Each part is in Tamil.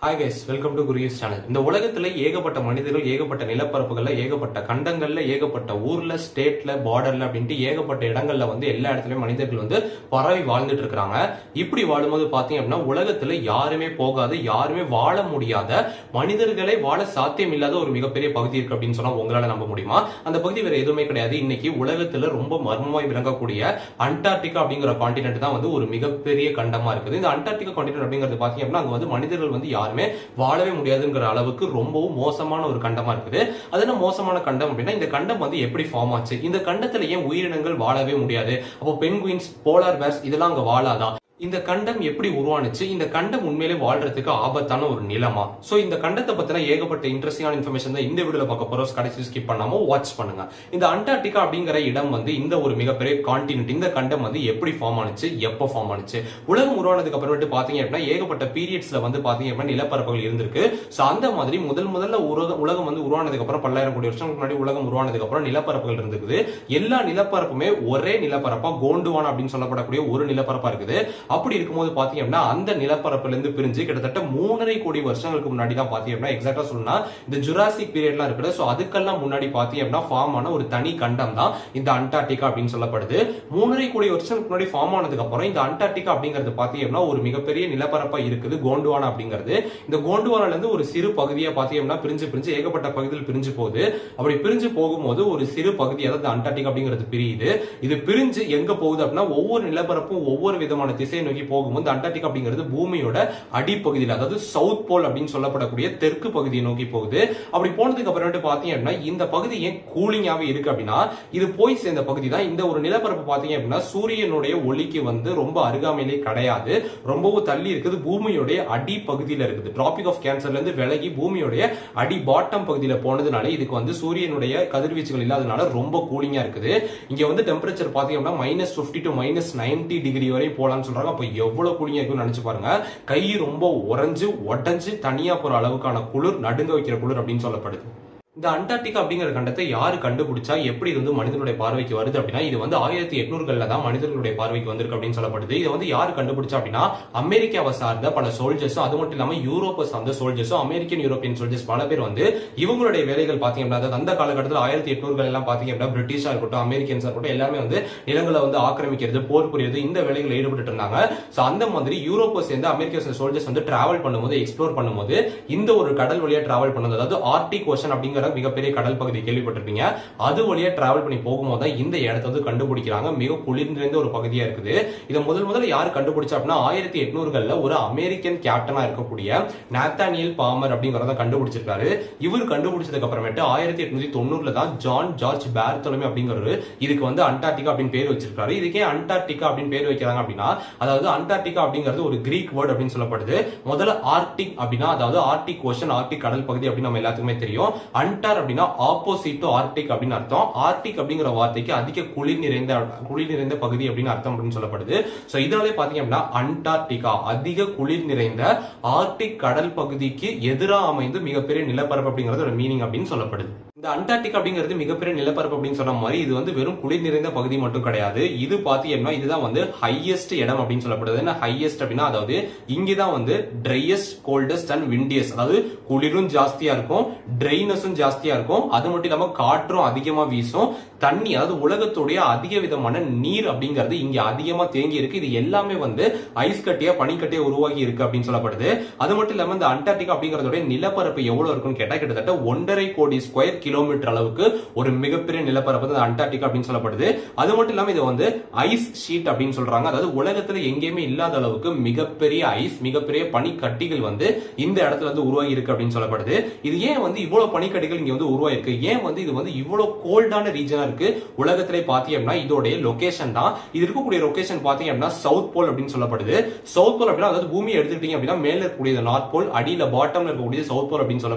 hi guys welcome to curious channel இந்த உலகத்துல ஏகப்பட்ட மனிதர்கள் ஏகப்பட்ட நிலப்பரப்புகள்ல ஏகப்பட்ட கண்டங்கள்ல ஏகப்பட்ட ஊர்ல ஸ்டேட்ல பார்டர்ல அப்படின்ட்டு ஏகப்பட்ட இடங்கள்ல வந்து எல்லா இடத்துலயும் மனிதர்கள் வந்து பரவி வாழ்ந்துட்டு இருக்காங்க இப்படி வாழும்போது பாத்தீங்க அப்படின்னா உலகத்துல யாருமே போகாத யாருமே வாழ முடியாத மனிதர்களை வாழ சாத்தியம் இல்லாத ஒரு மிகப்பெரிய பகுதி இருக்கு அப்படின்னு சொன்னா உங்களால நம்ப முடியுமா அந்த பகுதி வேற எதுவுமே கிடையாது இன்னைக்கு உலகத்துல ரொம்ப மர்மமாய் விளங்கக்கூடிய அண்டார்டிகா அப்படிங்கிற காண்டினென்ட் தான் வந்து ஒரு மிகப்பெரிய கண்டமா இருக்குது இந்த அண்டார்டிகா காண்டினென்ட் அப்படிங்கிறது பாத்தீங்க அப்படின்னா அங்க வந்து மனிதர்கள் வந்து யாருமே வாழவே முடியாதுங்கிற அளவுக்கு ரொம்பவும் மோசமான ஒரு கண்டமா இருக்குது அது என்ன மோசமான கண்டம் அப்படின்னா இந்த கண்டம் வந்து எப்படி ஃபார்ம் ஆச்சு இந்த கண்டத்துல ஏன் உயிரினங்கள் வாழவே முடியாது அப்போ பென்குயின்ஸ் போலார் பேர்ஸ் இதெல்லாம் அங்க வாழாதா இந்த கண்டம் எப்படி உருவானுச்சு இந்த கண்டம் உண்மையிலே வாழ்றதுக்கு ஆபத்தான ஒரு நிலமா சோ இந்த கண்டத்தை பத்தின ஏகப்பட்ட இன்ட்ரெஸ்டிங்கான இன்ஃபர்மேஷன் தான் இந்த வீடியோல பார்க்க போறோம் கடைசி ஸ்கிப் பண்ணாம வாட்ச் பண்ணுங்க இந்த அண்டார்டிகா அப்படிங்கிற இடம் வந்து இந்த ஒரு மிகப்பெரிய கான்டினென்ட் இந்த கண்டம் வந்து எப்படி ஃபார்ம் ஆனுச்சு எப்போ ஃபார்ம் ஆனுச்சு உலகம் உருவானதுக்கு அப்புறமேட்டு பாத்தீங்க அப்படின்னா ஏகப்பட்ட பீரியட்ஸ்ல வந்து பாத்தீங்க அப்படின்னா நிலப்பரப்புகள் இருந்திருக்கு சோ அந்த மாதிரி முதல் முதல்ல உலகம் உலகம் வந்து உருவானதுக்கு அப்புறம் பல்லாயிரம் கோடி வருஷங்களுக்கு முன்னாடி உலகம் உருவானதுக்கு அப்புறம் நிலப்பரப்புகள் இருந்திருக்குது எல்லா நிலப்பரப்புமே ஒரே நிலப்பரப்பா கோண்டுவான் அப்படின்னு சொல்லப்படக்கூடிய ஒரு நிலப்பரப்பா இருக்குது அப்படி இருக்கும்போது பாத்தீங்க அப்படின்னா அந்த நிலப்பரப்புல இருந்து பிரிஞ்சு கிட்டத்தட்ட மூணரை கோடி வருஷங்களுக்கு முன்னாடி தான் பாத்தீங்க அப்படின்னா எக்ஸாக்டா சொல்லணும்னா இந்த ஜுராசிக் பீரியட்லாம் இருக்குது சோ அதுக்கெல்லாம் முன்னாடி பாத்தீங்க அப்படின்னா ஃபார்ம் ஆன ஒரு தனி கண்டம் தான் இந்த அண்டார்டிகா அப்படின்னு சொல்லப்படுது மூணரை கோடி வருஷங்களுக்கு முன்னாடி ஃபார்ம் ஆனதுக்கு அப்புறம் இந்த அண்டார்டிகா அப்படிங்கிறது பாத்தீங்க அப்படின்னா ஒரு மிகப்பெரிய நிலப்பரப்பா இருக்குது கோண்டுவானா அப்படிங்கிறது இந்த கோண்டுவானால இருந்து ஒரு சிறு பகுதியா பாத்தீங்க அப்படின்னா பிரிஞ்சு பிரிஞ்சு ஏகப்பட்ட பகுதியில் பிரிஞ்சு போகுது அப்படி பிரிஞ்சு போகும்போது ஒரு சிறு பகுதி அதாவது அண்டார்டிகா அப்படிங்கிறது பிரியுது இது பிரிஞ்சு எங்க போகுது அப்படின்னா ஒவ்வொரு நிலப்பரப்பும் ஒவ்வொரு விதமான திசையை நோக்கி போகும்போது அண்டார்டிகா அப்படிங்கிறது பூமியோட அடிப்பகுதியில் அதாவது சவுத் போல் அப்படின்னு சொல்லப்படக்கூடிய தெற்கு பகுதியை நோக்கி போகுது அப்படி போனதுக்கு அப்புறமேட்டு பாத்தீங்க அப்படின்னா இந்த பகுதி ஏன் கூலிங்காவே இருக்கு அப்படின்னா இது போய் சேர்ந்த பகுதி தான் இந்த ஒரு நிலப்பரப்பு பாத்தீங்க அப்படின்னா சூரியனுடைய ஒளிக்கு வந்து ரொம்ப அருகாமையிலே கிடையாது ரொம்பவும் தள்ளி இருக்குது பூமியோடைய அடி பகுதியில இருக்குது டிராபிக் ஆஃப் கேன்சர்ல இருந்து விலகி பூமியோடைய அடி பாட்டம் பகுதியில போனதுனால இதுக்கு வந்து சூரியனுடைய கதிர்வீச்சுகள் இல்லாதனால ரொம்ப கூலிங்கா இருக்குது இங்க வந்து டெம்பரேச்சர் பாத்தீங்க அப்படின்னா minus fifty to minus ninety degree வரை போலாம்னு சொல்றாங்க அப்ப எவ்வளவு கூலிங்கா இருக்கும்னு நினைச்சு பாருங்க கை ரொம்ப உறைஞ்சு உடஞ்சு தனியா போற அளவுக்கான குளிர் நடுங்க வைக்கிற குளிர் அப்படின்னு சொல்லப்படுது இந்த அண்டார்டிகா அப்படிங்கிற கண்டத்தை யாரு கண்டுபிடிச்சா எப்படி இது வந்து மனிதனுடைய பார்வைக்கு வருது அப்படின்னா இது வந்து ஆயிரத்தி எட்நூறுகள்ல தான் மனிதர்களுடைய பார்வைக்கு வந்திருக்கு அப்படின்னு சொல்லப்படுது இது வந்து யாரு கண்டுபிடிச்சா அப்படின்னா அமெரிக்காவை சார்ந்த பல சோல்ஜர்ஸும் அது மட்டும் இல்லாம யூரோப்பை சார்ந்த சோல்ஜர்ஸும் அமெரிக்கன் யூரோப்பியன் சோல்ஜர்ஸ் பல பேர் வந்து இவங்களுடைய வேலைகள் பாத்தீங்க அப்படின்னா அதாவது அந்த காலகட்டத்தில் ஆயிரத்தி எட்நூறுகள் எல்லாம் பாத்தீங்க அப்படின்னா பிரிட்டிஷா இருக்கட்டும் அமெரிக்கன்ஸா இருக்கட்டும் எல்லாமே வந்து நிலங்களை வந்து ஆக்கிரமிக்கிறது போர் புரியுது இந்த வேலைகளில் ஈடுபட்டு இருந்தாங்க சோ அந்த மாதிரி யூரோப்பை சேர்ந்து அமெரிக்க சோல்ஜர்ஸ் வந்து டிராவல் பண்ணும்போது எக்ஸ்ப்ளோர் பண்ணும்போது இந்த ஒரு கடல் வழியா டிராவல் பண்ணுது அதாவது ஆர்டிக் ஓஷன் அப்படிங்கிற மிகப்பெரிய கடல் பகுதி கேள்விப்பட்டிருப்பீங்க அது வழியா டிராவல் பண்ணி போகும்போது தான் இந்த இடத்த வந்து கண்டுபிடிக்கிறாங்க மிக குளிர் நிறைந்த ஒரு பகுதியா இருக்குது இதை முதல் முதல்ல யார் கண்டுபிடிச்சா அப்படின்னா ஆயிரத்தி எட்நூறுகள்ல ஒரு அமெரிக்கன் கேப்டனா இருக்கக்கூடிய நாத்தானியல் பாமர் அப்படிங்கறத கண்டுபிடிச்சிருக்காரு இவர் கண்டுபிடிச்சதுக்கு அப்புறமேட்டு ஆயிரத்தி எட்நூத்தி தொண்ணூறுல தான் ஜான் ஜார்ஜ் பேர்தொலமே அப்படிங்கிறது இதுக்கு வந்து அண்டார்டிகா அப்படின்னு பேர் வச்சிருக்காரு இதுக்கே அண்டார்டிகா அப்படின்னு பேர் வைக்கிறாங்க அப்படின்னா அதாவது அண்டார்டிகா அப்படிங்கிறது ஒரு கிரீக் வேர்ட் அப்படின்னு சொல்லப்படுது முதல்ல ஆர்டிக் அப்படின்னா அதாவது ஆர்டிக் ஓஷன் ஆர்டிக் கடல் பகுதி அப்படின்னு நம்ம எல்லாத்துக்குமே தெரியும் அண்டார் அப்படின்னா ஆப்போசிட் டு ஆர்டிக் அப்படின்னு அர்த்தம் ஆர்டிக் அப்படிங்கிற வார்த்தைக்கு அதிக குளிர் நிறைந்த குளிர் நிறைந்த பகுதி அப்படின்னு அர்த்தம் அப்படின்னு சொல்லப்படுது சோ இதனாலே பாத்தீங்க அப்படின்னா அண்டார்டிகா அதிக குளிர் நிறைந்த ஆர்டிக் கடல் பகுதிக்கு எதிராக அமைந்து மிகப்பெரிய நிலப்பரப்பு அப்படிங்கிறது ஒரு மீனிங் அப்படின்னு சொல்லப்படுது இந்த அண்டார்டிக் அப்படிங்கிறது மிகப்பெரிய நிலப்பரப்பு அப்படின்னு சொன்ன மாதிரி இது வந்து வெறும் குளிர் நிறைந்த பகுதி மட்டும் கிடையாது இது பாத்தீங்கன்னா இதுதான் வந்து ஹையஸ்ட் இடம் அப்படின்னு சொல்லப்படுது என்ன ஹையஸ்ட் அப்படின்னா அதாவது இங்கதான் வந்து ட்ரையஸ்ட் கோல்டஸ்ட் அண்ட் விண்டியஸ்ட் அதாவது குளிரும் ஜாஸ்தியா இருக்கும் ட்ரைனஸும் ஜாஸ்தியா இருக்கும் அது மட்டும் இல்லாம காற்றும் அதிகமா வீசும் தண்ணி அதாவது உலகத்துடைய அதிக விதமான நீர் அப்படிங்கிறது இங்க அதிகமா தேங்கி இருக்கு இது எல்லாமே வந்து ஐஸ் கட்டியா பனிக்கட்டியா உருவாகி இருக்கு அப்படின்னு சொல்லப்படுது அது மட்டும் இல்லாம இந்த அண்டார்டிகா அப்படிங்கறதோட நிலப்பரப்பு எவ்வளவு இருக்குன்னு கேட்டா கிட்டத்தட்ட ஒன்றரை கோடி ஸ்கொயர் கிலோமீட்டர் அளவுக்கு ஒரு மிகப்பெரிய நிலப்பரப்பு தான் அண்டார்டிகா அப்படின்னு சொல்லப்படுது அது மட்டும் இல்லாம இது வந்து ஐஸ் ஷீட் அப்படின்னு சொல்றாங்க அதாவது உலகத்துல எங்கேயுமே இல்லாத அளவுக்கு மிகப்பெரிய ஐஸ் மிகப்பெரிய பனிக்கட்டிகள் வந்து இந்த இடத்துல வந்து உருவாகி இருக்கு அப்படின்னு சொல்லப்படுது இது ஏன் வந்து இவ்வளவு பனிக்கட்டிகள் இங்க வந்து உருவாயிருக்கு ஏன் வந்து இது வந்து இவ்வளவு கோல்டான ரீஜனா இருக்கு உலகத்திலே பாத்தீங்க அப்படின்னா இதோடைய லொகேஷன் தான் இது இருக்கக்கூடிய லொகேஷன் பாத்தீங்க அப்படின்னா சவுத் போல் அப்படின்னு சொல்லப்படுது சவுத் போல் அப்படின்னா அதாவது பூமியை எடுத்துக்கிட்டீங்க அப்படின்னா மேல இருக்கக்கூடிய நார்த் போல் அடியில பாட்டம்ல இருக்கக்கூடிய சவுத் போல் அப்படின்னு சொல்லப்படுது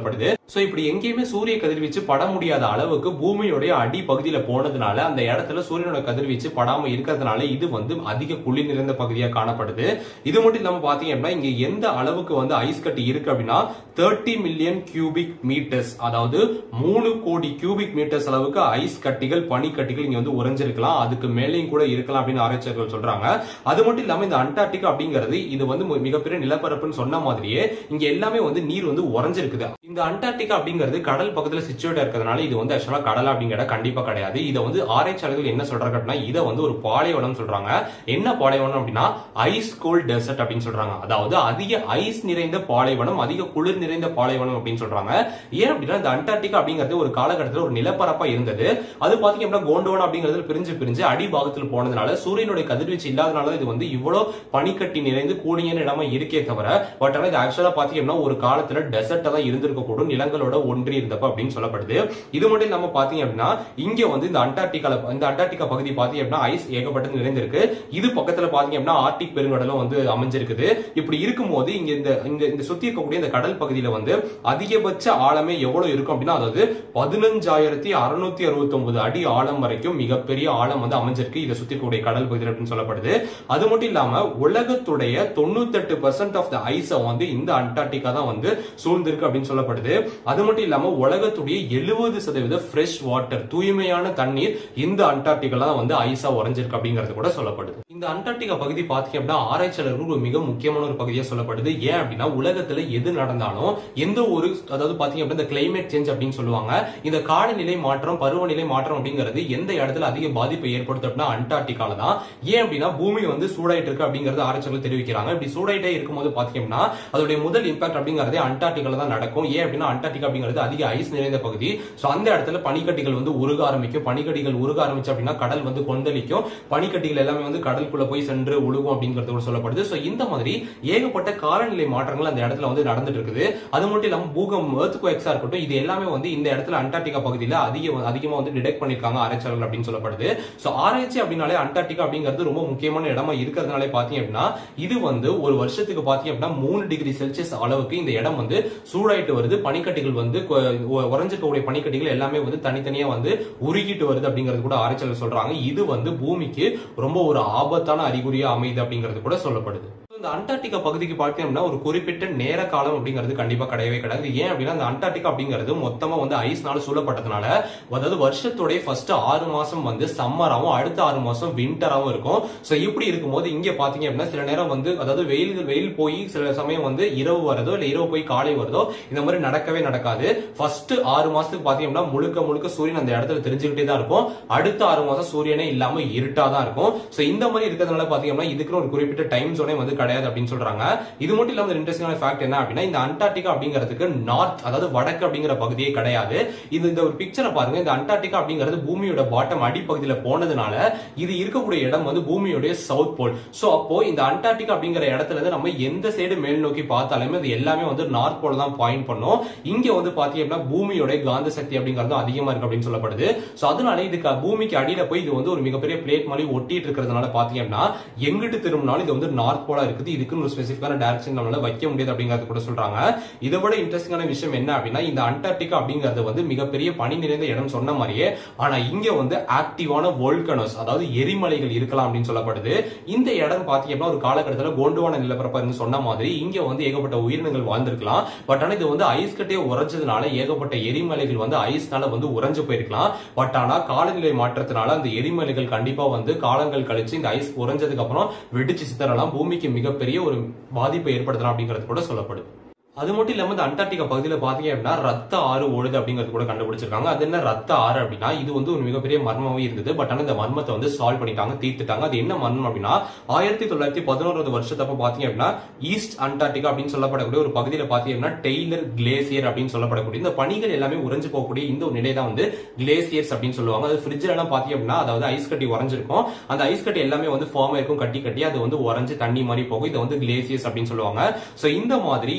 சோ இப்படி எங்கேயுமே சூரிய கதிர்வீச்சு பட முடியாத அளவுக்கு பூமியோடைய அடி பகுதியில போனதுனால அந்த இடத்துல சூரியனோட கதிர்வீச்சு படாம இருக்கிறதுனால இது வந்து அதிக குளிர் நிறைந்த பகுதியா காணப்படுது இது மட்டும் இல்லாம பாத்தீங்க அப்படின்னா இங்க எந்த அளவுக்கு வந்து ஐஸ் கட்டி இருக்கு அப்படின்னா தேர்ட்டி மில்லியன் கியூபிக் மீட்டர்ஸ் அதாவது மூணு கோடி கியூபிக் மீட்டர்ஸ் அளவுக்கு ஐஸ் கட்டிகள் பனிக்கட்டிகள் இங்க வந்து உறைஞ்சிருக்கலாம் அதுக்கு மேலேயும் கூட இருக்கலாம் அப்படின்னு ஆராய்ச்சியாளர்கள் சொல்றாங்க அது மட்டும் இல்லாம இந்த அண்டார்டிகா அப்படிங்கிறது இது வந்து மி- மிகப்பெரிய நிலப்பரப்புன்னு சொன்ன மாதிரியே இங்க எல்லாமே வந்து நீர் வந்து உறைஞ்சிருக்குது இந்த அண்டார்டிகா அப்படிங்கிறது கடல் பக்கத்துல சிச்சுவேட் இருக்கிறதுனால இது வந்து ஆக்சுவலா கடல் அப்படிங்கிற கண்டிப்பா கிடையாது இதை வந்து ஆராய்ச்சியாளர்கள் என்ன சொல்றாங்க அப்படின்னா இதை வந்து ஒரு பாலைவனம் சொல்றாங்க என்ன பாலைவனம் அப்படின்னா ஐஸ் கோல்ட் டெசர்ட் அப்படின்னு சொல்றாங்க அதாவது அதிக ஐஸ் நிறைந்த பாலைவனம் அதிக குளிர் நிறைந்த பாலைவனம் அப்படின்னு சொல்றாங்க ஏன் அப்படின்னா இந்த அண்டார்டிகா அப்படிங்கிறது ஒரு காலகட்டத்தில் ஒரு நிலப்பரப்பா இருந்தது அது பாத்தீங்க அப்படின்னா கோண்டோன் அப்படிங்கிறது பிரிஞ்சு பிரிஞ்சு அடிபாகத்தில் போனதுனால சூரியனுடைய கதிர்வீச்சு இல்லாதனால இது வந்து இவ்வளவு பனிக்கட்டி நிறைந்து கூடிய இடமா இருக்கே தவிர பட் ஆனா இது ஆக்சுவலா பாத்தீங்க அப்படின்னா ஒரு காலத்துல டெசர்ட்டா தான் இருந்திருக்க கூடும் நிலங்களோட ஒன்றி இருந்தப்ப அப்படின்னு சொல்லப்படுது இது மட்டும் இல்லாம பாத்தீங்க அப்படின்னா இங்க வந்து இந்த அண்டார்டிகால இந்த அண்டார்டிகா பகுதி பாத்தீங்க அப்படின்னா ஐஸ் ஏகப்பட்டது நிறைந்திருக்கு இது பக்கத்துல பாத்தீங்க அப்படின்னா ஆர்டிக் பெருங்கடலும் வந்து அமைஞ்சிருக்குது இப்படி இருக்கும்போது இங்க இந்த இந்த இந்த சுத்தி இருக்கக்கூடிய இந்த கடல் பகுதியில வந்து அதிகபட்ச ஆழமே எவ்வளவு இருக்கும் அப்படின்னா அதாவது பதினஞ்சாயிரத்தி அறுநூத்தி அறுபத்தி ஒன்பது அடி ஆழம் வரைக்கும் மிகப்பெரிய ஆழம் வந்து அமைஞ்சிருக்கு இதை சுத்தி இருக்கக்கூடிய கடல் பகுதியில் அப்படின்னு சொல்லப்படுது அது மட்டும் இல்லாம உலகத்துடைய தொண்ணூத்தெட்டு பர்சன்ட் ஆஃப் த ஐஸை வந்து இந்த அண்டார்டிகா தான் வந்து சூழ்ந்திருக்கு அப்படின்னு சொல்லப்படுது அது மட்டும் இல்லாம உலகத்துடைய எழுபது சதவீத ஃப்ரெஷ் வாட்டர் தூய்மையான தண்ணீர் இந்த அண்டார்டிகால தான் வந்து ஐஸா உறைஞ்சிருக்கு அப்படிங்கிறது கூட சொல்லப்படுது இந்த அண்டார்டிகா பகுதி பாத்தீங்க அப்படின்னா ஆராய்ச்சியாளர்கள் ஒரு மிக முக்கியமான ஒரு பகுதியா சொல்லப்படுது ஏன் அப்படின்னா உலகத்துல எது நடந்தாலும் எந்த ஒரு அதாவது பாத்தீங்க அப்படின்னா இந்த கிளைமேட் சேஞ்ச் அப்படின்னு சொல்லுவாங்க இந்த காலநிலை மாற்றம் பருவநிலை மாற்றம் அப்படிங்கிறது எந்த இடத்துல அதிக பாதிப்பை ஏற்படுத்தும் அப்படின்னா அண்டார்டிகால தான் ஏன் அப்படின்னா பூமி வந்து சூடாயிட்டு இருக்கு அப்படிங்கறது ஆராய்ச்சியாளர்கள் தெரிவிக்கிறாங்க இப்படி சூடாயிட்டே இருக்கும்போது பாத்தீங்கன்னா அதோடைய முதல் இம்பாக்ட் அப்படிங்கறதே அண்டார்டிகால தான் நடக்கும் ஏன் அப்படின்னா அண்டார்டிகா அப்படிங்கிறது அதிக ஐஸ் நிறைந்த பகுதி சோ அந்த இடத்துல பனிக்கட்டிகள் வந்து உருக ஆரம்பிக்கும் பனிக்கட்டிகள் உருக ஆரம்பிச்சு அப்படின்னா கடல் வந்து கொந்தளிக்கும் பனிக்கட்டிகள் எல்லாமே வந்து கடலுக்குள்ள போய் சென்று உழுகும் அப்படிங்கிறது கூட சொல்லப்படுது சோ இந்த மாதிரி ஏகப்பட்ட காலநிலை மாற்றங்கள் அந்த இடத்துல வந்து நடந்துட்டு இருக்குது அது மட்டும் இல்லாம பூகம் எர்த் குவேக்ஸா இருக்கட்டும் இது எல்லாமே வந்து இந்த இடத்துல அண்டார்டிகா பகுதியில அதிக அதிகமா வந்து டிடெக்ட் பண்ணிருக்காங்க ஆராய்ச்சியாளர்கள் அப்படின்னு சொல்லப்படுது சோ ஆராய்ச்சி அப்படின்னாலே அண்டார்டிகா அப்படிங்கிறது ரொம்ப முக்கியமான இடமா இருக்கிறதுனால பாத்தீங்க அப்படின்னா இது வந்து ஒரு வருஷத்துக்கு பாத்தீங்க அப்படின்னா மூணு டிகிரி செல்சியஸ் அளவுக்கு இந்த இடம் வந்து சூடாயிட்டு வருது பனிக்கட்டிகள் வந்து கொ- உ- உறைஞ்சிருக்கக்கூடிய பனிக்கட்டிகள் எல்லாமே வந்து தனித்தனியா வந்து உருகிட்டு வருது அப்படிங்கிறது கூட ஆராய்ச்சியாளர் சொல்றாங்க இது வந்து பூமிக்கு ரொம்ப ஒரு ஆபத்தான அறிகுறியா அமையுது அப்படிங்கிறது கூட சொல்லப்படுது இந்த அண்டார்டிகா பகுதிக்கு பார்த்தீங்கன்னா ஒரு குறிப்பிட்ட நேர காலம் அப்படிங்கிறது கண்டிப்பா கிடையவே கிடையாது ஏன் அப்படின்னா அந்த அண்டார்டிகா அப்படிங்கிறது மொத்தமா வந்து ஐஸ்னால சூழப்பட்டதுனால அதாவது வருஷத்துடைய ஃபர்ஸ்ட் ஆறு மாசம் வந்து சம்மராவும் அடுத்த ஆறு மாசம் விண்டராவும் இருக்கும் சோ இப்படி இருக்கும்போது இங்க பாத்தீங்க அப்படின்னா சில நேரம் வந்து அதாவது வெயில் வெயில் போய் சில சமயம் வந்து இரவு வரதோ இல்ல இரவு போய் காலை வருதோ இந்த மாதிரி நடக்கவே நடக்காது ஃபர்ஸ்ட் ஆறு மாசத்துக்கு பாத்தீங்க அப்படின்னா முழுக்க முழுக்க சூரியன் அந்த இடத்துல தெரிஞ்சுக்கிட்டே தான் இருக்கும் அடுத்த ஆறு மாசம் சூரியனே இல்லாம இருட்டா தான் இருக்கும் சோ இந்த மாதிரி இருக்கிறதுனால பாத்தீங்கன்னா இதுக்குன்னு ஒரு குறிப்பிட்ட டைம் ஜோனே வந்து கிடையாது அப்படின்னு சொல்றாங்க இது மட்டும் இல்லாம இன்ட்ரெஸ்டிங்கான ஃபேக்ட் என்ன அப்படின்னா இந்த அண்டார்டிகா அப்படிங்கிறதுக்கு நார்த் அதாவது வடக்கு அப்படிங்கிற பகுதியே கிடையாது இது இந்த ஒரு பிக்சரை பாருங்க இந்த அண்டார்டிகா அப்படிங்கிறது பூமியோட பாட்டம் அடிப்பகுதியில போனதுனால இது இருக்கக்கூடிய இடம் வந்து பூமியோட சவுத் போல் சோ அப்போ இந்த அண்டார்டிகா அப்படிங்கிற இடத்துல இருந்து நம்ம எந்த சைடு மேல் நோக்கி பார்த்தாலுமே அது எல்லாமே வந்து நார்த் போல தான் பாயிண்ட் பண்ணும் இங்க வந்து பாத்தீங்க அப்படின்னா பூமியோட காந்த சக்தி அப்படிங்கிறது அதிகமா இருக்கு அப்படின்னு சொல்லப்படுது சோ அதனால இதுக்கு பூமிக்கு அடியில போய் இது வந்து ஒரு மிகப்பெரிய பிளேட் மாதிரி ஒட்டிட்டு இருக்கிறதுனால பாத்தீங்க அப்படின்னா எங்கிட்டு திரும்பினாலும் இது வந்து நார்த் போலா இருக்குது இதுக்குன்னு ஒரு ஸ்பெசிஃபிக்கான டைரக்ஷன் நம்மளால வைக்க முடியாது அப்படிங்கறது கூட சொல்றாங்க இதை விட இன்ட்ரெஸ்டிங்கான விஷயம் என்ன அப்படின்னா இந்த அண்டார்டிகா அப்படிங்கிறது வந்து மிகப்பெரிய பனி நிறைந்த இடம் சொன்ன மாதிரியே ஆனா இங்க வந்து ஆக்டிவான வோல்கனோஸ் அதாவது எரிமலைகள் இருக்கலாம் அப்படின்னு சொல்லப்படுது இந்த இடம் பாத்தீங்க அப்படின்னா ஒரு காலகட்டத்தில் கோண்டுவான நிலப்பரப்பா இருந்து சொன்ன மாதிரி இங்க வந்து ஏகப்பட்ட உயிரினங்கள் வாழ்ந்திருக்கலாம் பட் ஆனா இது வந்து ஐஸ் கட்டியே உறைஞ்சதுனால ஏகப்பட்ட எரிமலைகள் வந்து ஐஸ்னால வந்து உறைஞ்சு போயிருக்கலாம் பட் ஆனா காலநிலை மாற்றத்தினால அந்த எரிமலைகள் கண்டிப்பா வந்து காலங்கள் கழிச்சு இந்த ஐஸ் உறைஞ்சதுக்கு அப்புறம் வெடிச்சு சித்தரலாம் பூமிக்கு மிகப்பெரிய ஒரு பாதிப்பை ஏற்படுத்தலாம் அப்படிங்கிறது கூட சொல்லப்படுது அது மட்டும் இல்லாம இந்த அண்டார்டிகா பகுதியில பாத்தீங்க அப்படின்னா ரத்த ஆறு ஓடுது அப்படிங்கிறது கூட கண்டுபிடிச்சிருக்காங்க அது என்ன ரத்த ஆறு அப்படின்னா இது வந்து ஒரு மிகப்பெரிய மர்மமாவே இருந்தது பட் ஆனா இந்த மர்மத்தை வந்து சால்வ் பண்ணிட்டாங்க தீர்த்துட்டாங்க அது என்ன மர்மம் அப்படின்னா ஆயிரத்தி தொள்ளாயிரத்தி பதினோராவது வருஷத்தப்ப பாத்தீங்க அப்படின்னா ஈஸ்ட் அண்டார்டிகா அப்படின்னு சொல்லப்படக்கூடிய ஒரு பகுதியில பாத்தீங்க அப்படின்னா டெய்லர் கிளேசியர் அப்படின்னு சொல்லப்படக்கூடிய இந்த பனிகள் எல்லாமே உறைஞ்சு போகக்கூடிய இந்த ஒரு நிலை தான் வந்து கிளேசியர்ஸ் அப்படின்னு சொல்லுவாங்க அது ஃப்ரிட்ஜ்ல எல்லாம் பாத்தீங்க அப்படின்னா அதாவது ஐஸ் கட்டி உறைஞ்சிருக்கும் அந்த ஐஸ் கட்டி எல்லாமே வந்து ஃபார்ம் இருக்கும் கட்டி கட்டி அது வந்து உறைஞ்சு தண்ணி மாதிரி போகும் இதை வந்து கிளேசியர்ஸ் அப்படின்னு சொல்லுவாங்க சோ இந்த மாதிரி இந்த ஐஸ்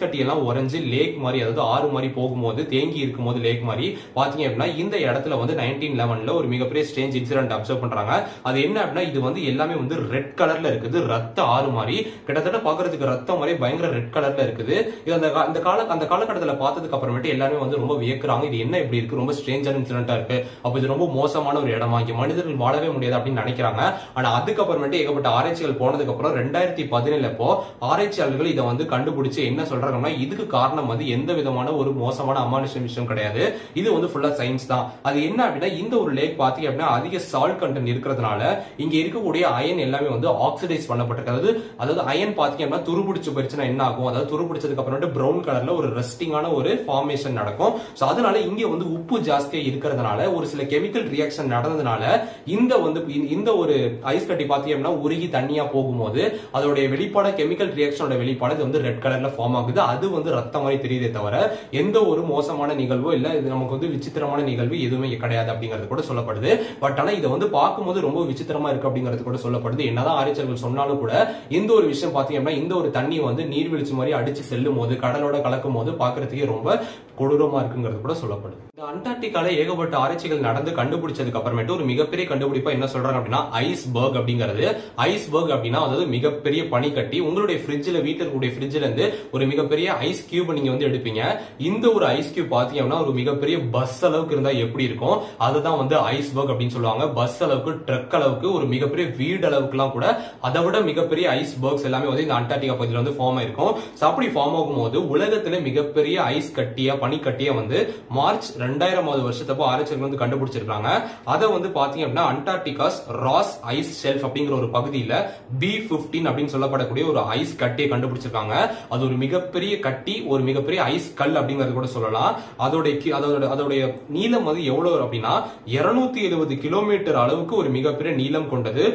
கட்டி எல்லாம் உறைஞ்சு லேக் மாதிரி அதாவது ஆறு மாதிரி போகும்போது தேங்கி இருக்கும்போது லேக் மாதிரி பாத்தீங்க அப்படின்னா இந்த இடத்துல வந்து நைன்டீன் லெவன்ல ஒரு மிகப்பெரிய ஸ்டேஞ்ச் இன்சிடென்ட் அப்சர்வ் பண்றாங்க அது என்ன அப்படின்னா இது வந்து எல்லாமே வந்து ரெட் கலர்ல இருக்குது ரத்த ஆறு மாதிரி கிட்டத்தட்ட பாக்குறதுக்கு ரத்தம் மாதிரி பயங்கர ரெட் கலர்ல இருக்குது இது அந்த கா- அந்த கால அந்த காலகட்டத்தில் பார்த்ததுக்கு அப்புறமேட்டு எல்லாருமே வந்து ரொம்ப வியக்குறாங்க இது என்ன இப்படி இருக்கு ரொம்ப ஸ்ட்ரேஞ்சான இன்சிடென்ட்டா இருக்கு அப்ப இது ரொம்ப மோசமான ஒரு இடமா இங்க மனிதர்கள் வாழவே முடியாது அப்படின்னு நினைக்கிறாங்க ஆனா அதுக்கப்புறமேட்டு ஏகப்பட்ட ஆராய்ச்சிகள் போனதுக்கு அப்புறம் ரெண்டாயிரத்தி பதினேழுல இப்போ ஆராய்ச்சியாளர்கள் இதை வந்து கண்டுபிடிச்சு என்ன சொல்றாங்கன்னா இதுக்கு காரணம் வந்து எந்த விதமான ஒரு மோசமான அமானுஷ விஷயம் கிடையாது இது வந்து ஃபுல்லா சயின்ஸ் தான் அது என்ன அப்படின்னா இந்த ஒரு லேக் பாத்தீங்க அப்படின்னா அதிக சால்ட் கண்டென்ட் இருக்கிறதுனால இங்க இருக்கக்கூடிய அயன் எல்லாமே வந்து ஆக்சிடைஸ் பண்ணப்பட்டிருக்கு அதாவது அதாவது அயன் பாத்தீங்க அப்படின்னா துருபிடிச்சு போயிருச்சுன்னா என்ன ஆகும் அதாவது துருபிடிச்சதுக்கு அப்புறமேட்டு பிரவுன் கலர்ல ஒரு ரெஸ்டிங்கான ஒரு ஃபார்மேஷன் நடக்கும் சோ அதனால இங்க வந்து உப்பு ஜாஸ்தியா இருக்கிறதுனால ஒரு சில கெமிக்கல் ரியாக்ஷன் நடந்ததுனால இந்த வந்து இந்த- இந்த ஒரு ஐஸ் கட்டி பாத்தீங்க அப்படின்னா உருகி தண்ணியா போகும்போது அதோடைய வெளிப்பாட கெமிக்கல் ரியாக்ஷனோட வெளிப்பாடு இது வந்து ரெட் கலர்ல ஃபார்ம் ஆகுது அது வந்து ரத்தம் மாதிரி தெரியுதே தவிர எந்த ஒரு மோசமான நிகழ்வோ இல்ல இது நமக்கு வந்து விசித்திரமான நிகழ்வு எதுவுமே கிடையாது அப்படிங்கிறது கூட சொல்லப்படுது பட் ஆனா இதை வந்து பார்க்கும்போது ரொம்ப விசித்திரமா இருக்கு அப்படிங்கிறது கூட சொல்லப்படுது என்னதான் ஆராய்ச்சியாளர்கள் சொன்னாலும் கூட இந்த ஒரு விஷயம் பாத்தீங்க அப்படின்னா இந்த ஒரு தண்ணி வந்து நீர்வீழ்ச்சி மாதிரி அடிச்சு செல்லும் போது கடலோட கலக்கும் போது பாக்குறதுக்கே ரொம்ப கொடூரமா இருக்குங்கிறது கூட சொல்லப்படுது இந்த அண்டார்டிகால ஏகப்பட்ட ஆராய்ச்சிகள் நடந்து கண்டுபிடிச்சதுக்கு அப்புறமேட்டு ஒரு மிகப்பெரிய கண்டுபிடிப்பா என்ன சொல்றாங்க அப்படின்னா ஐஸ்பர்க் அப்படிங்கிறது ஐஸ்பர்க் அப்படின்னா அதாவது மிகப்பெரிய பனிக்கட்டி உங்களுடைய ஃப்ரிட்ஜ்ல வீட்டில் இருக்கக்கூடிய ஃப்ரிட்ஜ்ல இருந்து ஒரு மிகப்பெரிய ஐஸ் கியூப் நீங்க வந்து எடுப்பீங்க இந்த ஒரு ஐஸ் கியூப் பாத்தீங்க அப்படின்னா ஒரு மிகப்பெரிய பஸ் அளவுக்கு இருந்தா எப்படி இருக்கும் அதுதான் வந்து ஐஸ்பர்க் அப்படின்னு சொல்லுவாங்க பஸ் அளவுக்கு ட்ரக் அளவுக்கு ஒரு மிகப்பெரிய வீடு அளவுக்குலாம் கூட அதை விட மிகப்பெரிய ஐஸ்பர்க்ஸ் எல்லாமே வந்து இந்த அண்டார்டிகா பகுதியில் வந்து ஃபார்ம் ஆயிருக்கும் So அப்படி ஃபார்ம் ஆகும்போது உலகத்துல மிகப்பெரிய ஐஸ் கட்டியா பனிக்கட்டியா வந்து மார்ச் ரெண்டாயிரமாவது வருஷத்தப்போ ஆராய்ச்சிகள் வந்து கண்டுபிடிச்சிருக்காங்க அதை வந்து பாத்தீங்க அப்படின்னா அண்டார்டிகாஸ் ராஸ் ஐஸ் ஷெல்ஃப் அப்படிங்கிற ஒரு பகுதியில பி பிப்டீன் அப்படின்னு சொல்லப்படக்கூடிய ஒரு ஐஸ் கட்டியை கண்டுபிடிச்சிருக்காங்க அது ஒரு மிகப்பெரிய கட்டி ஒரு மிகப்பெரிய ஐஸ் கல் அப்படிங்கறது கூட சொல்லலாம் அதோட கி- அதோட அதோடைய நீளம் வந்து எவ்வளவு அப்படின்னா 270 எழுபது கிலோமீட்டர் அளவுக்கு ஒரு மிகப்பெரிய நீளம் கொண்டது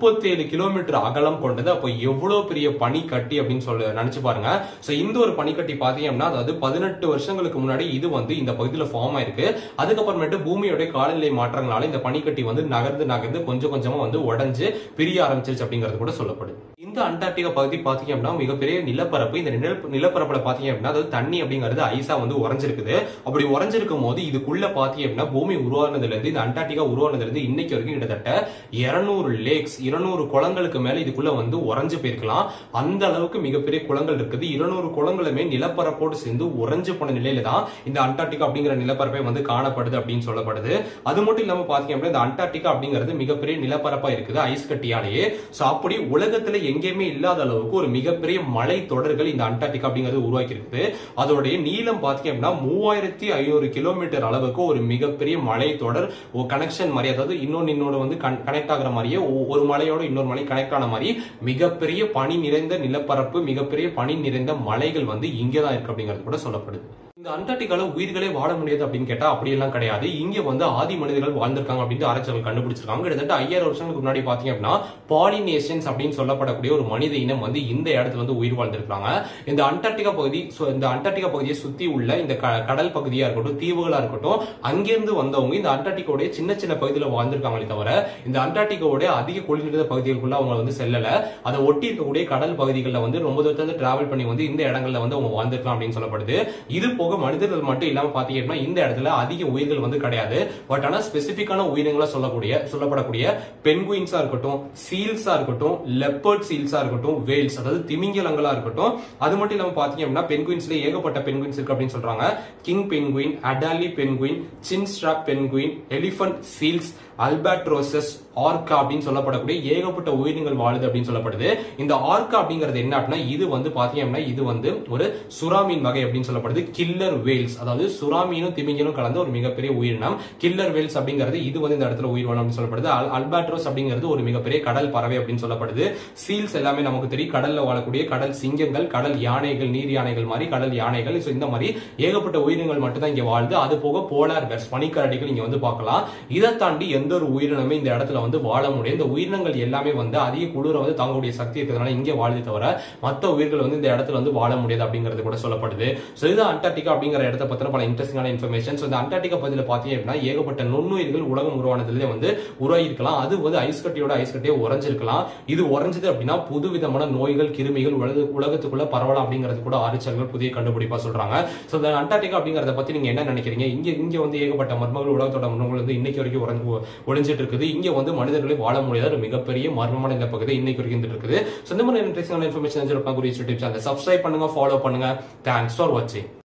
37 கிலோமீட்டர் அகலம் கொண்டது அப்போ எவ்வளவு பெரிய பனி கட்டி அப்படின்னு சொல்ல நினைச்சு பாருங்க சோ இந்த ஒரு பனிக்கட்டி பாத்தீங்க அப்படின்னா அதாவது பதினெட்டு வருஷங்களுக்கு முன்னாடி இது வந்து இந்த பகுதியில ஃபார்ம் ஆயிருக்கு அதுக்கப்புறமேட்டு பூமியோட காலநிலை மாற்றங்களால இந்த பனிக்கட்டி வந்து நகர்ந்து நகர்ந்து கொஞ்சம் கொஞ்சமா வந்து உடைஞ்சு பிரிய ஆரம்பிச்சிருச்சு அப்படிங்கிறது கூட சொல்லப்படுது இந்த அண்டார்டிகா பகுதி பாத்தீங்க அப்படின்னா மிகப்பெரிய நிலப்பரப்பு இந்த நில- நிலப்பரப்புல பாத்தீங்க அப்படின்னா அதாவது தண்ணி அப்படிங்கிறது ஐஸா வந்து உறைஞ்சிருக்குது அப்படி உறைஞ்சிருக்கும் போது இதுக்குள்ள பாத்தீங்க அப்படின்னா பூமி உருவானதுல இருந்து இந்த அண்டார்டிகா உருவானதுல இருந்து இன்னைக்கு வரைக்கும் கிட்டத்தட்ட 200 லேக்ஸ் 200 குளங்களுக்கு மேல இதுக்குள்ள வந்து உறைஞ்சு போயிருக்கலாம் அந்த அளவுக்கு மிகப்பெரிய குளங்கள் இருக்குது 200 குளங்களுமே நிலப்பரப்போடு சேர்ந்து உறைஞ்சு போன நிலையில தான் இந்த அண்டார்டிகா அப்படிங்கிற நிலப்பரப்பை வந்து காணப்படுது அப்படின்னு சொல்லப்படுது அது மட்டும் இல்லாம பாத்தீங்க அப்படின்னா இந்த அண்டார்டிகா அப்படிங்கிறது மிகப்பெரிய நிலப்பரப்பா இருக்குது ஐஸ் கட்டியாலேயே சோ அப்படி உலகத்துல எங்கேயுமே இல்லாத அளவுக்கு ஒரு மிகப்பெரிய மலை தொடர்கள் இந்த அண்டார்டிகா அப்படிங்கிறது உருவாக்கி இருக்குது அதோடைய நீளம் பாத்தீங்க அப்படின்னா மூவாயிரத்தி ஐநூறு கிலோமீட்டர் அளவுக்கு ஒரு மிகப்பெரிய மலை தொடர் கனெக்ஷன் மாதிரி அதாவது இன்னொன்னு இன்னொரு வந்து கனெக்ட் ஆகுற மாதிரியே ஒ- ஒரு மலையோட இன்னொரு மலை கனெக்ட் ஆன மாதிரி மிகப்பெரிய பனி நிறைந்த நிலப்பரப்பு மிகப்பெரிய பனி நிறைந்த மலைகள் வந்து இங்கதான் இருக்கு அப்படிங்கிறது கூட சொல்லப்படுது இந்த அண்டார்டிகால உயிர்களே வாழ முடியாது அப்படின்னு கேட்டா அப்படி எல்லாம் கிடையாது இங்க வந்து ஆதி மனிதர்கள் வாழ்ந்திருக்காங்க அப்படின்னு ஆராய்ச்சியாளர்கள் கண்டுபிடிச்சிருக்காங்க கிட்டத்தட்ட ஐயாயிரம் வருஷங்களுக்கு முன்னாடி பாத்தீங்க அப்படின்னா பாலினேஷன்ஸ் அப்படின்னு சொல்லப்படக்கூடிய ஒரு மனித இனம் வந்து இந்த இடத்துல வந்து உயிர் வாழ்ந்திருக்காங்க இந்த அண்டார்டிகா பகுதி so இந்த அண்டார்டிகா பகுதியை சுத்தி உள்ள இந்த க- கடல் பகுதியா இருக்கட்டும் தீவுகளா இருக்கட்டும் அங்கிருந்து வந்தவங்க இந்த அண்டார்டிகாவுடைய சின்ன சின்ன பகுதியில வாழ்ந்திருக்காங்களே தவிர இந்த அண்டார்டிகாவுடைய அதிக குளிர்ந்த பகுதிகளுக்குள்ள அவங்க வந்து செல்லல அதை ஒட்டி இருக்கக்கூடிய கடல் பகுதிகளில் வந்து ரொம்ப தூரத்துல டிராவல் பண்ணி வந்து இந்த இடங்கள்ல வந்து அவங்க வாழ்ந்திருக்கலாம் அப்படின்னு சொல்லப்படுது இது போக மனிதர்கள் மட்டும் இல்லாம பாத்தீங்கன்னா இந்த இடத்துல அதிக உயிர்கள் வந்து கிடையாது பட் ஆனா ஸ்பெசிபிக்கான உயிரினங்களா சொல்லக்கூடிய சொல்லப்படக்கூடிய பென்குயின்ஸா இருக்கட்டும் சீல்ஸா இருக்கட்டும் லெப்பர்ட் சீல்ஸா இருக்கட்டும் வேல்ஸ் அதாவது திமிங்கலங்களா இருக்கட்டும் அது மட்டும் இல்லாம பாத்தீங்க அப்படின்னா பென்குயின்ஸ்ல ஏகப்பட்ட பென்குயின்ஸ் இருக்கு அப்படின்னு சொல்றாங்க king penguin Adelie penguin chinstrap penguin elephant seals albatrosses orca அப்படின்னு சொல்லப்படக்கூடிய ஏகப்பட்ட உயிரினங்கள் வாழுது அப்படின்னு சொல்லப்படுது இந்த ஆர்கா அப்படிங்கிறது என்ன அப்படின்னா இது வந்து பாத்தீங்க அப்படின்னா இது வந்து ஒரு சுறாமீன் வகை அப்படின்னு சொல்லப்படுது கில்லர் வேல்ஸ் அதாவது சுறாமீனும் திமிங்கலும் கலந்த ஒரு மிகப்பெரிய உயிரினம் கில்லர் வேல்ஸ் அப்படிங்கிறது இது வந்து இந்த இடத்துல உயிர் வாழும் அப்படின்னு சொல்லப்படுது அல்- அல்பாட்ரோஸ் அப்படிங்கிறது ஒரு மிகப்பெரிய கடல் பறவை அப்படின்னு சொல்லப்படுது சீல்ஸ் எல்லாமே நமக்கு தெரியும் கடல்ல வாழக்கூடிய கடல் சிங்கங்கள் கடல் யானைகள் நீர் யானைகள் மாதிரி கடல் யானைகள் So இந்த மாதிரி ஏகப்பட்ட உயிரினங்கள் மட்டும் தான் இங்க வாழுது அது போக போலார் பெர்ஸ் பனிக்கரடிகள் இங்க வந்து பார்க்கலாம் இதை தாண்டி எந்த ஒரு உயிரினமே இந்த இடத்துல வந்து வாழ முடியும் இந்த உயிரினங்கள் எல்லாமே வந்து அதிக குளிர வந்து தாங்கக்கூடிய சக்தி இருக்கிறதுனால இங்கே வாழுதே தவிர மற்ற உயிர்கள் வந்து இந்த இடத்துல வந்து வாழ முடியாது அப்படிங்கிறது கூட சொல்லப்படுது ஸோ இது அண்டார்டிகா அப்படிங்கிற இடத்த பத்தின பல இன்ட்ரெஸ்டிங்கான இன்ஃபர்மேஷன் ஸோ இந்த அண்டார்டிகா பகுதியில் பார்த்தீங்க அப்படின்னா ஏகப்பட்ட நுண்ணுயிர்கள் உலகம் உருவானதுலேயே வந்து உருவாகி இருக்கலாம் அது வந்து ஐஸ் கட்டியோட ஐஸ் கட்டியே உறைஞ்சிருக்கலாம் இது உறைஞ்சது அப்படின்னா புது விதமான நோய்கள் கிருமிகள் உலக உலகத்துக்குள்ள பரவலாம் அப்படிங்கிறது கூட ஆராய்ச்சியாளர்கள் புதிய கண்டுபிடிப்பா சொல்றாங்க சோ இந்த அண்டார்டிகா அப்படிங்கறத பத்தி நீங்க என்ன நினைக்கிறீங்க இங்க இங்க வந்து ஏகப்பட்ட மர்மங்கள் உலகத்தோட மர்மங்கள் வந்து இன்னைக்கு வரைக்கும் உறைஞ்சு ஒளிஞ்சிட்டு இருக்குது இங்க வந்து மனிதர்களே வாழ முடியாத ஒரு மிகப்பெரிய மர்மமான இந்த பகுதி இன்னைக்கு வரைக்கும் இருந்துட்டு இருக்குது சோ இந்த மாதிரி இன்ட்ரெஸ்டிங்கான இன்ஃபர்மேஷன் தெரிஞ்சிருப்பாங்க குறிச்சு சேனல் சப்ஸ்கிரைப் பண்ணுங்க ஃபாலோ பண்ணுங்க தேங்க்ஸ் ஃபார் வாட்சிங்